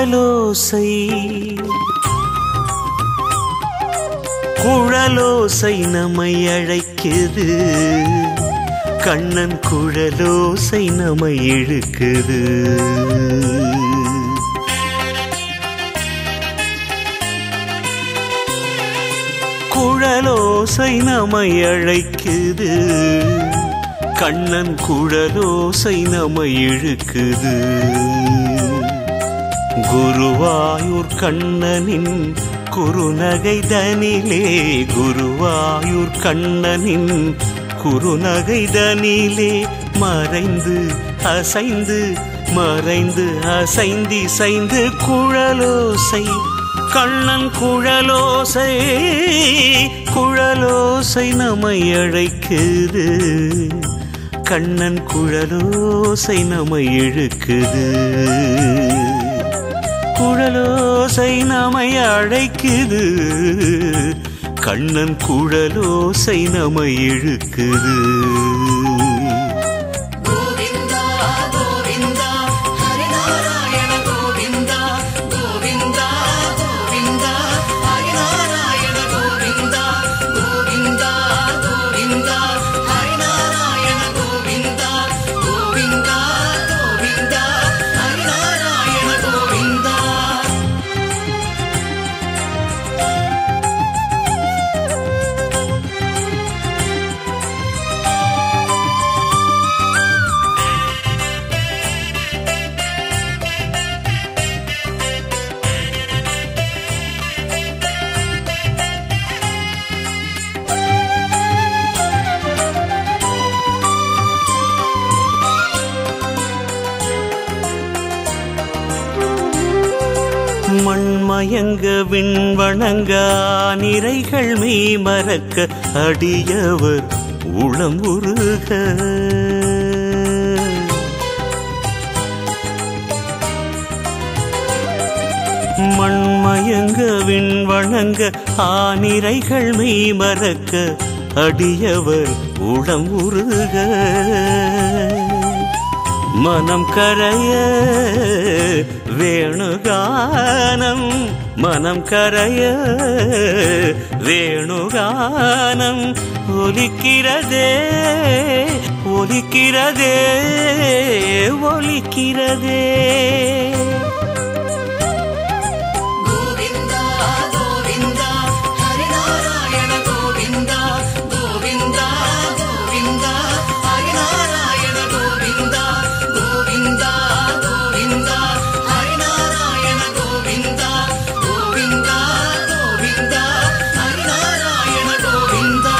குழலோசை குழலோசை நம்மை அழைக்குது கண்ணன் குழலோசை நம்மை இழுக்குது குழலோசை நம்மை அழைக்குது கண்ணன் குழலோசை நம்மை இழுக்குது குருவாயூர் கண்ணனின் குறுநகை தனிலே குருவாயூர் கண்ணனின் குறுநகை தனிலே மறைந்து அசைந்து மறைந்து அசைந்தி சைந்து குழலோசை கண்ணன் குழலோசை குழலோசை நம்மை அழைக்குது கண்ணன் குழலோசை நம்மை இழுக்குது குழலோசை நம்மை அழைக்குது கண்ணன் குழலோசை நம்மை இழுக்குது கோவிந்தா கோவிந்தா ஹரிநாராயண கோவிந்தா கோவிந்தா கோவிந்தா ஹரிநாராயண கோவிந்தா கோவிந்தா கோவிந்தா ஹரிநாராயண கோவிந்தா கோவிந்தா கோவிந்தா ஹரிநாராயண கோவிந்தா மண்மயங்க விண்வணங்க நிறைகள் மெய் மறக்க அடியவர் உளம் உருக மண்மயங்க விண்வணங்க ஆனிரைகள் மெய் மறக்க அடியவர் உளம் உருக மனம் கரைய வேணுகானம் மனம் கரைய வேணுகானம் ஒலிக்கிறதே ஒலிக்கிறதே ஒலிக்கிறதே கோவிந்தா கோவிந்தா ஹரிநாராயண கோவிந்தா கோவிந்தா கோவிந்தா ஹரிநாராயண கோவிந்தா கோவிந்தா கோவிந்தா ஹரிநாராயண கோவிந்தா கோவிந்தா கோவிந்தா ஹரிநாராயண கோவிந்தா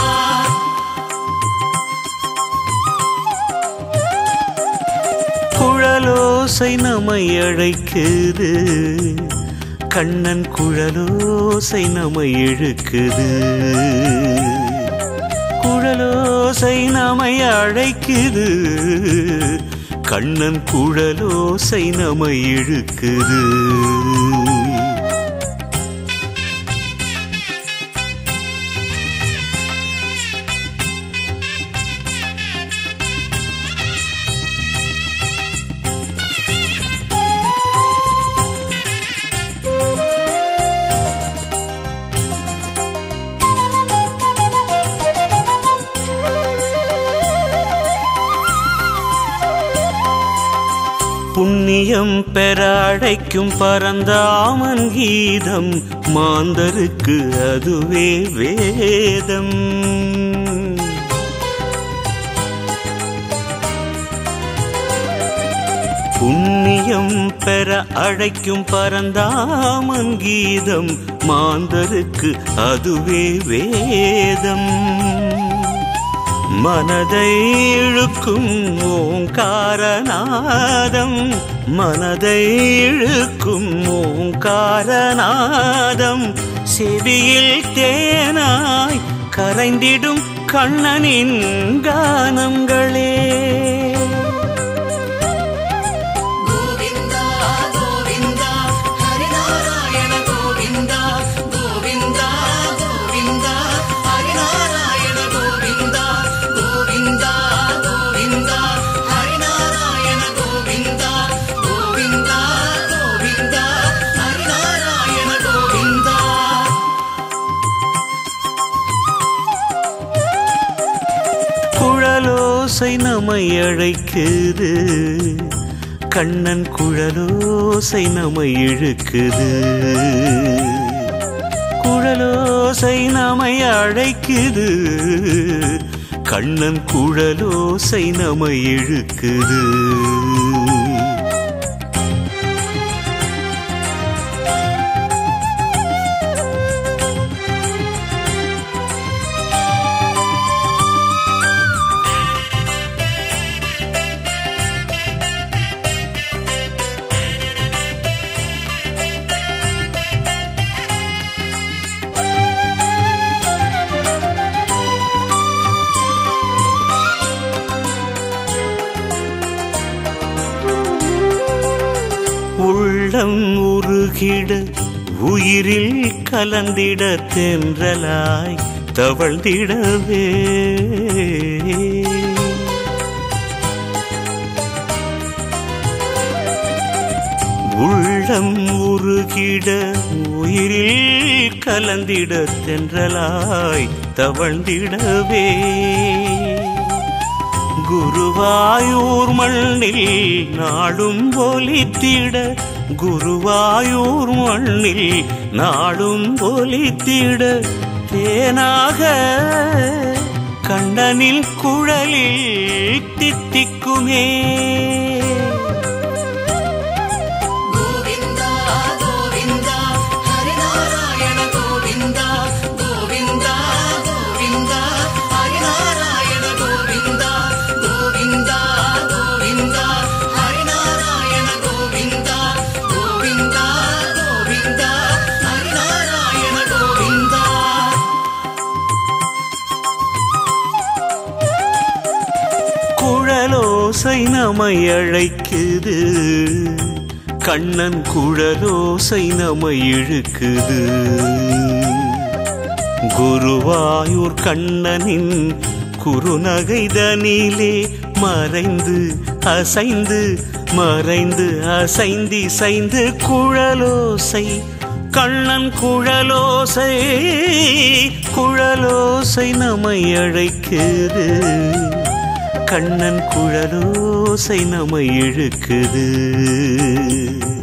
குழலோசை நம்மை அழைக்குது கண்ணன் குழலோசை நம்மை இழுக்குது குழலோசை நம்மை அழைக்குது கண்ணன் குழலோசை நம்மை இழுக்குது புண்ணியம் பெற அழைக்கும் பரந்தாமன் கீதம் மாந்தருக்கு அதுவே வேதம் புண்ணியம் பெற அழைக்கும் பரந்தாமன் கீதம் மாந்தருக்கு அதுவே வேதம் மனதை இழுக்கும் ஓங்காரநாதம் மனதை இழுக்கும் ஓங்காரநாதம் செவியில் தேனாய் கரைந்திடும் கண்ணனின் கானங்களே கோவிந்தா கோவிந்தா ஹரிநாராயண கோவிந்தா கோவிந்தா கோவிந்தா ஹரிநாராயண கோவிந்தா கோவிந்தா கோவிந்தா ஹரிநாராயண கோவிந்தா கோவிந்தா கோவிந்தா குழலோசை நம்மை அழைக்குது கண்ணன் குழலோசை நம்மை இழுக்குது குழலோசை நம்மை அழைக்குது கண்ணன் குழலோசை நம்மை இழுக்குது உள்ளம் உருகிட உயிரில் கலந்திட தென்றலாய் தவழ்ந்திடவே உள்ளம் உருகிட உயிரில் கலந்திட தென்றலாய் தவழ்ந்திடவே குருவாயூர் மண்ணில் நாடும் ஒலித்திட குருவாயூர் மண்ணில் நாடும் ஒலித்திட தேனாக கண்ணனில் குழலில் தித்திக்குமே கோவிந்தா கோவிந்தா ஹரிநாராயண கோவிந்தா கோவிந்தா கோவிந்தா ஹரிநாராயண கோவிந்தா கோவிந்தா கோவிந்தா ஹரிநாராயண கோவிந்தா கோவிந்தா கோவிந்தா ஹரிநாராயண கோவிந்தா குழலோசை நம்மை அழைக்குது கண்ணன் குழலோசை நம்மை இழுக்குது குருவாயூர் கண்ணனின் குறுநகைதனிலே மறைந்து அசைந்து மறைந்து அசைந்தி சைந்து குழலோசை கண்ணன் குழலோசை குழலோசை நம்மை அழைக்குது கண்ணன் குழலோசை நம்மை இழுக்குது